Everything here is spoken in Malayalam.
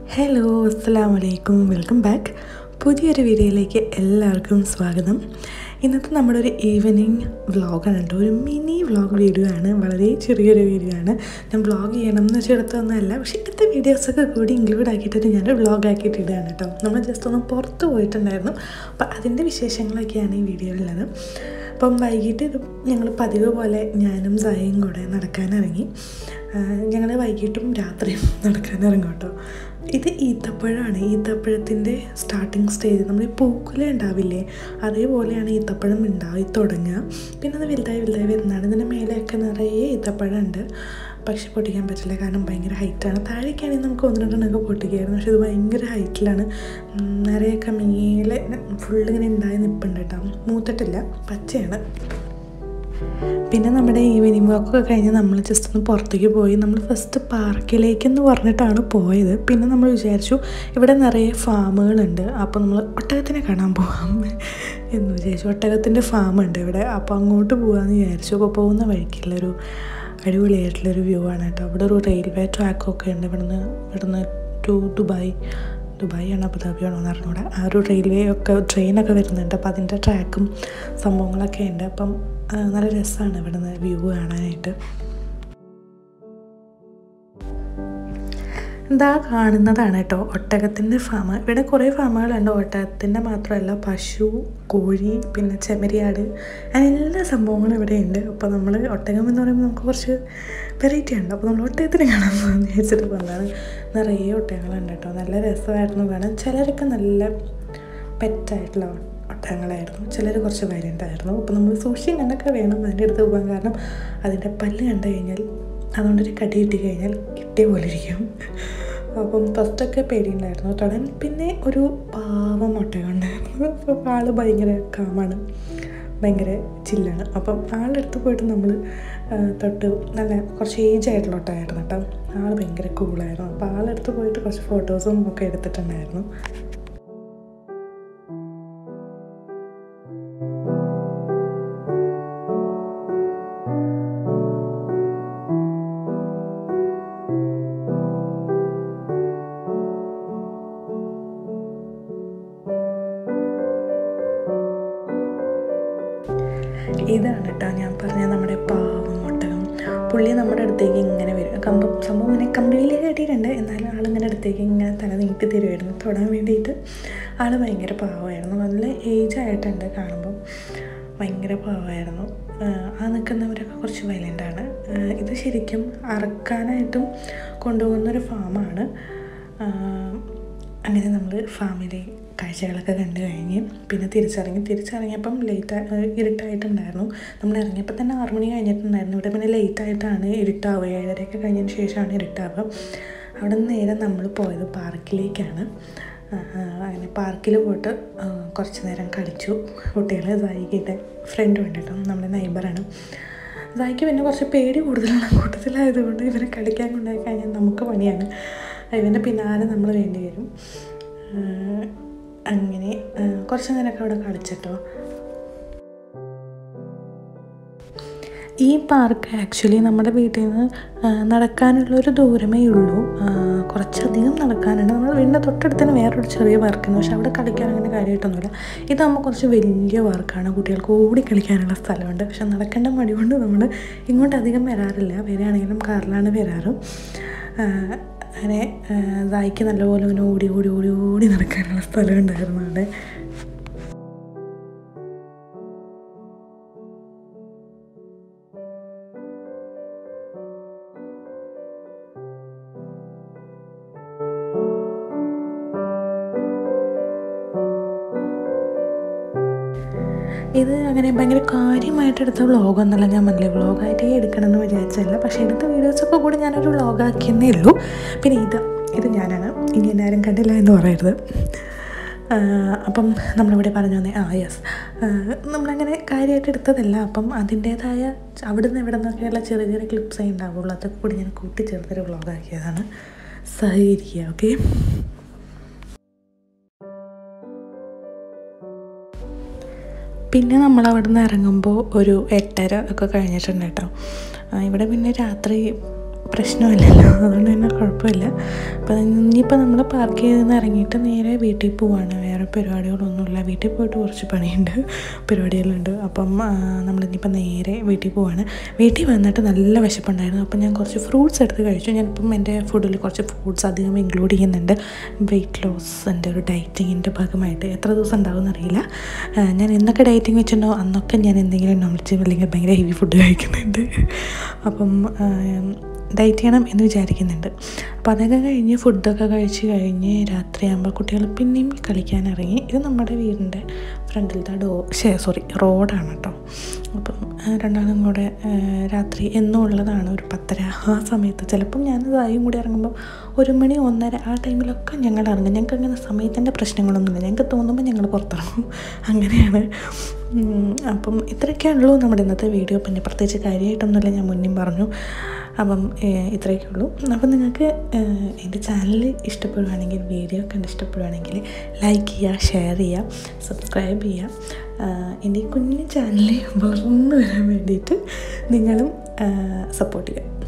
ഹലോ അസ്സാം വലൈക്കും വെൽക്കം ബാക്ക് പുതിയൊരു വീഡിയോയിലേക്ക് എല്ലാവർക്കും സ്വാഗതം ഇന്നത്തെ നമ്മുടെ ഒരു ഈവനിങ് വ്ളോഗാണ് കേട്ടോ ഒരു മിനി വ്ളോഗ് വീഡിയോ ആണ് വളരെ ചെറിയൊരു വീഡിയോ ആണ് ഞാൻ വ്ളോഗ് ചെയ്യണം എന്ന് വെച്ചെടുത്തൊന്നുമല്ല പക്ഷേ ഇന്നത്തെ വീഡിയോസൊക്കെ കൂടി ഇൻക്ലൂഡ് ആക്കിയിട്ട് ഞാൻ വ്ളോഗ് ആക്കിയിട്ട് ഇടുകയാണ് കേട്ടോ നമ്മൾ ജസ്റ്റ് ഒന്ന് പുറത്ത് പോയിട്ടുണ്ടായിരുന്നു അപ്പം അതിൻ്റെ വിശേഷങ്ങളൊക്കെയാണ് ഈ വീഡിയോയിലുള്ളത് അപ്പം വൈകിട്ട് ഇത് ഞങ്ങൾ പതിവ് പോലെ ഞാനും സായും കൂടെ നടക്കാനിറങ്ങി ഞങ്ങൾ വൈകിട്ടും രാത്രിയും നടക്കാനിറങ്ങും കേട്ടോ ഇത് ഈത്തപ്പഴമാണ് ഈത്തപ്പഴത്തിൻ്റെ സ്റ്റാർട്ടിങ് സ്റ്റേജ് നമ്മൾ ഈ പൂക്കുല ഉണ്ടാവില്ലേ അതേപോലെയാണ് ഈത്തപ്പഴം ഉണ്ടായി തുടങ്ങുക പിന്നെ അത് വലുതായി വലുതായി വരുന്നതാണ് ഇതിൻ്റെ മേലെയൊക്കെ നിറയെ ഈത്തപ്പഴം ഉണ്ട് പക്ഷെ പൊട്ടിക്കാൻ പറ്റില്ല കാരണം ഭയങ്കര ഹൈറ്റാണ് താഴേക്കാണെങ്കിൽ നമുക്ക് ഒന്ന് രണ്ടെണ്ണമൊക്കെ പൊട്ടിക്കായിരുന്നു പക്ഷെ ഇത് ഭയങ്കര ഹൈറ്റിലാണ് നിറയൊക്കെ മേലെ ഫുള്ള് ഇങ്ങനെ ഉണ്ടായി നിൽപ്പുണ്ട് കേട്ടോ മൂത്തിട്ടില്ല പച്ചയാണ് പിന്നെ നമ്മുടെ ഈവനിങ് വാക്കൊക്കെ കഴിഞ്ഞ് നമ്മൾ ജസ്റ്റ് ഒന്ന് പുറത്തേക്ക് പോയി നമ്മൾ ഫസ്റ്റ് പാർക്കിലേക്കെന്ന് പറഞ്ഞിട്ടാണ് പോയത് പിന്നെ നമ്മൾ വിചാരിച്ചു ഇവിടെ നിറയെ ഫാമുകളുണ്ട് അപ്പോൾ നമ്മൾ ഒട്ടകത്തിനെ കാണാൻ പോകാം എന്ന് വിചാരിച്ചു ഒട്ടകത്തിൻ്റെ ഫാമുണ്ട് ഇവിടെ അപ്പോൾ അങ്ങോട്ട് പോകാമെന്ന് വിചാരിച്ചു അപ്പോൾ പോകുന്ന വഴിക്കുള്ളൊരു അടിപൊളിയായിട്ടുള്ളൊരു വ്യൂ ആണ് കേട്ടോ അവിടെ ഒരു റെയിൽവേ ട്രാക്കൊക്കെ ഉണ്ട് ഇവിടുന്ന് ഇവിടുന്ന് ടു ദുബായ് ദുബായ് ആണോ അബുദാബി ആണോ എന്ന് അറിഞ്ഞൂടെ ആ ഒരു റെയിൽവേ ഒക്കെ ട്രെയിനൊക്കെ വരുന്നുണ്ട് അപ്പോൾ അതിൻ്റെ ട്രാക്കും സംഭവങ്ങളൊക്കെ ഉണ്ട് അപ്പം നല്ല രസമാണ് ഇവിടുന്ന് വ്യൂ കാണാനായിട്ട് ഇതാ കാണുന്നതാണ് കേട്ടോ ഒട്ടകത്തിൻ്റെ ഫാം ഇവിടെ കുറേ ഫാമുകളുണ്ട് ഒട്ടകത്തിൻ്റെ മാത്രമല്ല പശു കോഴി പിന്നെ ചെമ്മരിയാട് അങ്ങനെ എല്ലാ സംഭവങ്ങളും ഇവിടെ ഉണ്ട് അപ്പോൾ നമ്മൾ ഒട്ടകം എന്ന് പറയുമ്പോൾ നമുക്ക് കുറച്ച് വെറൈറ്റി ഉണ്ട് അപ്പോൾ നമ്മൾ ഒട്ടകത്തിനെ കാണാൻ പോകുന്ന വിചാരിച്ചിട്ട് വന്നതാണ് നിറയെ ഒട്ടകങ്ങളുണ്ട് കേട്ടോ നല്ല രസമായിരുന്നു കാണാൻ ചിലരൊക്കെ നല്ല പെറ്റായിട്ടുള്ള ഒട്ടകങ്ങളായിരുന്നു ചിലർ കുറച്ച് വയലൻ്റ് ആയിരുന്നു അപ്പോൾ നമ്മൾ സൂക്ഷിച്ചും കണ്ടൊക്കെ വേണം അതിൻ്റെ അടുത്ത് പോകാൻ കാരണം അതിൻ്റെ പല്ല് കണ്ടു കഴിഞ്ഞാൽ അതുകൊണ്ടൊരു കടി കിട്ടി കഴിഞ്ഞാൽ കിട്ടിയ പോലെ ഇരിക്കും അപ്പം ഫസ്റ്റൊക്കെ പേടിയുണ്ടായിരുന്നു തൊടാൻ പിന്നെ ഒരു പാവം ഒട്ടകമുണ്ടായിരുന്നു അപ്പം ആൾ ഭയങ്കര കാമാണ് ഭയങ്കര ചില്ലാണ് അപ്പം ആളുടെ അടുത്ത് പോയിട്ട് നമ്മൾ തൊട്ട് നല്ല കുറച്ച് ഏജ് ആയിട്ടുള്ള ഒട്ടകമായിരുന്നു കേട്ടോ ആൾ ഭയങ്കര കൂളായിരുന്നു അപ്പോൾ ആളുടെ അടുത്ത് പോയിട്ട് കുറച്ച് ഫോട്ടോസും ഒക്കെ എടുത്തിട്ടുണ്ടായിരുന്നു ഇതാണ് കേട്ടോ ഞാൻ പറഞ്ഞ നമ്മുടെ പാവം ഒട്ടകം പുള്ളി നമ്മുടെ അടുത്തേക്ക് ഇങ്ങനെ വരും കമ്പ് സംഭവം ഇങ്ങനെ കമ്പിളിയിൽ കെട്ടിയിട്ടുണ്ട് എന്നാലും ആളിങ്ങനെ അടുത്തേക്ക് ഇങ്ങനെ തല നീട്ടി തരുമായിരുന്നു തൊടാൻ വേണ്ടിയിട്ട് ആൾ ഭയങ്കര പാവമായിരുന്നു നല്ല ഏജ് ആയിട്ടുണ്ട് കാണുമ്പം ഭയങ്കര പാവമായിരുന്നു ആ നിൽക്കുന്നവരൊക്കെ കുറച്ച് വയലൻ്റാണ് ഇത് ശരിക്കും അറക്കാനായിട്ടും കൊണ്ടുപോകുന്നൊരു ഫാമാണ് അങ്ങനെ നമ്മൾ ഫാമിലി കാഴ്ചകളൊക്കെ കണ്ടു കഴിഞ്ഞ് പിന്നെ തിരിച്ചിറങ്ങി തിരിച്ചിറങ്ങിയപ്പം ലേറ്റ് ഇരുട്ടായിട്ടുണ്ടായിരുന്നു നമ്മൾ ഇറങ്ങിയപ്പോൾ തന്നെ ആറ് മണി കഴിഞ്ഞിട്ടുണ്ടായിരുന്നു ഇവിടെ പിന്നെ ലേറ്റ് ആയിട്ടാണ് ഇരുട്ടാവുക ഏഴരയൊക്കെ കഴിഞ്ഞതിന് ശേഷമാണ് ഇരുട്ടാവുക അവിടെ നിന്ന് നേരെ നമ്മൾ പോയത് പാർക്കിലേക്കാണ് അങ്ങനെ പാർക്കിൽ പോയിട്ട് കുറച്ച് നേരം കളിച്ചു കുട്ടികൾ സായിക്കിൻ്റെ ഫ്രണ്ട് വേണ്ടിയിട്ടും നമ്മുടെ നൈബറാണ് സായിക്ക് പിന്നെ കുറച്ച് പേടി കൂടുതലുള്ള കൂട്ടത്തിലായതുകൊണ്ട് ഇവരെ കളിക്കാൻ കൊണ്ടുപോയി കഴിഞ്ഞാൽ നമുക്ക് പണിയാണ് ഇവൻ്റെ പിന്നാലെ നമ്മൾ വേണ്ടി വരും അങ്ങനെ കുറച്ച് നേരമൊക്കെ അവിടെ കളിച്ചിട്ടോ ഈ പാർക്ക് ആക്ച്വലി നമ്മുടെ വീട്ടിൽ നിന്ന് നടക്കാനുള്ളൊരു ദൂരമേ ഉള്ളൂ കുറച്ചധികം നടക്കാനുണ്ട് നമ്മൾ വീടിൻ്റെ തൊട്ടടുത്ത് തന്നെ വേറൊരു ചെറിയ പാർക്കുണ്ട് പക്ഷെ അവിടെ കളിക്കാൻ അങ്ങനെ കാര്യമായിട്ടൊന്നുമില്ല ഇതാകുമ്പോൾ കുറച്ച് വലിയ പാർക്കാണ് കുട്ടികൾക്ക് ഓടി കളിക്കാനുള്ള സ്ഥലമുണ്ട് പക്ഷെ നടക്കേണ്ട മടി കൊണ്ട് നമ്മൾ ഇങ്ങോട്ട് അധികം വരാറില്ല വരികയാണെങ്കിലും കാറിലാണ് വരാറ് അങ്ങനെ ദായിക്ക് നല്ലപോലെ ഇങ്ങനെ ഓടി ഓടി ഓടി ഓടി നടക്കാനുള്ള സ്ഥലം ഉണ്ടായിരുന്നു അവിടെ ഇത് അങ്ങനെ ഭയങ്കര കാര്യമായിട്ട് എടുത്ത വ്ളോഗൊന്നുമല്ല ഞാൻ പറഞ്ഞില്ലേ വ്ളോഗായിട്ടേ എടുക്കണമെന്ന് വിചാരിച്ചല്ല പക്ഷേ എടുത്ത വീഡിയോസൊക്കെ കൂടി ഞാനൊരു വ്ളോഗാക്കിയെന്നേ ഉള്ളൂ പിന്നെ ഇത് ഇത് ഞാനാണ് ഇനി എല്ലാവരും കണ്ടില്ല എന്ന് പറയരുത് അപ്പം നമ്മളിവിടെ പറഞ്ഞു വന്നേ ആ യെസ് നമ്മളങ്ങനെ കാര്യമായിട്ട് എടുത്തതല്ല അപ്പം അതിൻ്റേതായ അവിടെ നിന്ന് ഇവിടെ നിന്നൊക്കെയുള്ള ചെറിയ ചെറിയ ക്ലിപ്സേ ഉണ്ടാവുള്ളൂ അതൊക്കെ കൂടി ഞാൻ കൂട്ടിച്ചേർത്തൊരു വ്ളോഗാക്കിയതാണ് സഹകരിക്കുക ഓക്കെ പിന്നെ നമ്മൾ അവിടെ നിന്ന് ഇറങ്ങുമ്പോൾ ഒരു എട്ടര ഒക്കെ കഴിഞ്ഞിട്ടുണ്ട് കേട്ടോ ഇവിടെ പിന്നെ രാത്രി പ്രശ്നമില്ലല്ലോ അതുകൊണ്ട് തന്നെ കുഴപ്പമില്ല അപ്പോൾ ഇനിയിപ്പോൾ നമ്മൾ പാർക്ക് ചെയ്ത് നിന്ന് ഇറങ്ങിയിട്ട് നേരെ വീട്ടിൽ പോവാണ് വേറെ പരിപാടികളൊന്നുമില്ല വീട്ടിൽ പോയിട്ട് കുറച്ച് പണിയുണ്ട് പരിപാടികളുണ്ട് അപ്പം ആ, നമ്മളിനിയിപ്പോൾ നേരെ വീട്ടിൽ പോവാണ് വീട്ടിൽ വന്നിട്ട് നല്ല വിശപ്പുണ്ടായിരുന്നു അപ്പം ഞാൻ കുറച്ച് ഫ്രൂട്ട്സ് എടുത്ത് കഴിച്ചു ഞാനിപ്പം എൻ്റെ ഫുഡിൽ കുറച്ച് ഫ്രൂട്ട്സ് അധികം ഇൻക്ലൂഡ് ചെയ്യുന്നുണ്ട് വെയിറ്റ് ലോസിൻ്റെ ഒരു ഡയറ്റിങ്ങിൻ്റെ ഭാഗമായിട്ട് എത്ര ദിവസം ഉണ്ടാവും എന്നറിയില്ല ആ, ഞാൻ എന്നൊക്കെ ഡയറ്റിങ് വെച്ചിട്ടുണ്ടോ അന്നൊക്കെ ഞാൻ എന്തെങ്കിലും നോമിച്ച് അല്ലെങ്കിൽ ഭയങ്കര ഹെവി ഫുഡ് കഴിക്കുന്നുണ്ട് അപ്പം ഡയറ്റ് ചെയ്യണം എന്ന് വിചാരിക്കുന്നുണ്ട് അപ്പോൾ അതൊക്കെ കഴിഞ്ഞ് ഫുഡൊക്കെ കഴിച്ച് കഴിഞ്ഞ് രാത്രിയാകുമ്പോൾ കുട്ടികൾ പിന്നെയും കളിക്കാൻ ഇറങ്ങി ഇത് നമ്മുടെ വീടിൻ്റെ ഫ്രണ്ടിലത്തെ ഡോ ഷേ സോറി റോഡാണ് കേട്ടോ അപ്പം ആ, രണ്ടാളും കൂടെ ആ, രാത്രി എന്നും ഉള്ളതാണ് ഒരു പത്തര ആ സമയത്ത് ചിലപ്പം ഞാൻ ഇതായും കൂടി ഇറങ്ങുമ്പോൾ ഒരു മണി ഒന്നര ആ ടൈമിലൊക്കെ ഞങ്ങൾ ഇറങ്ങും ഞങ്ങൾക്ക് അങ്ങനെ സമയത്തിൻ്റെ പ്രശ്നങ്ങളൊന്നുമില്ല ഞങ്ങൾക്ക് തോന്നുമ്പോൾ ഞങ്ങൾ പുറത്തിറങ്ങും അങ്ങനെയാണ് ഉം, അപ്പം ഇത്രയൊക്കെയുള്ളൂ നമ്മുടെ ഇന്നത്തെ വീഡിയോ പിന്നെ പ്രത്യേകിച്ച് കാര്യമായിട്ടൊന്നുമില്ല ഞാൻ മുന്നേ പറഞ്ഞു അപ്പം ഏഹ്, ഇത്രയൊക്കെ ഉള്ളൂ അപ്പം നിങ്ങൾക്ക് ഏഹ്, എൻ്റെ ചാനൽ ഇഷ്ടപ്പെടുവാണെങ്കിൽ വീഡിയോ കണ്ട് ഇഷ്ടപ്പെടുവാണെങ്കിൽ ലൈക്ക് ചെയ്യുക ഷെയർ ചെയ്യുക സബ്സ്ക്രൈബ് ചെയ്യുക ആഹ്, എൻ്റെ ഈ കുഞ്ഞു ചാനൽ വളർന്നു വരാൻ വേണ്ടിയിട്ട് നിങ്ങളും സപ്പോർട്ട് ചെയ്യുക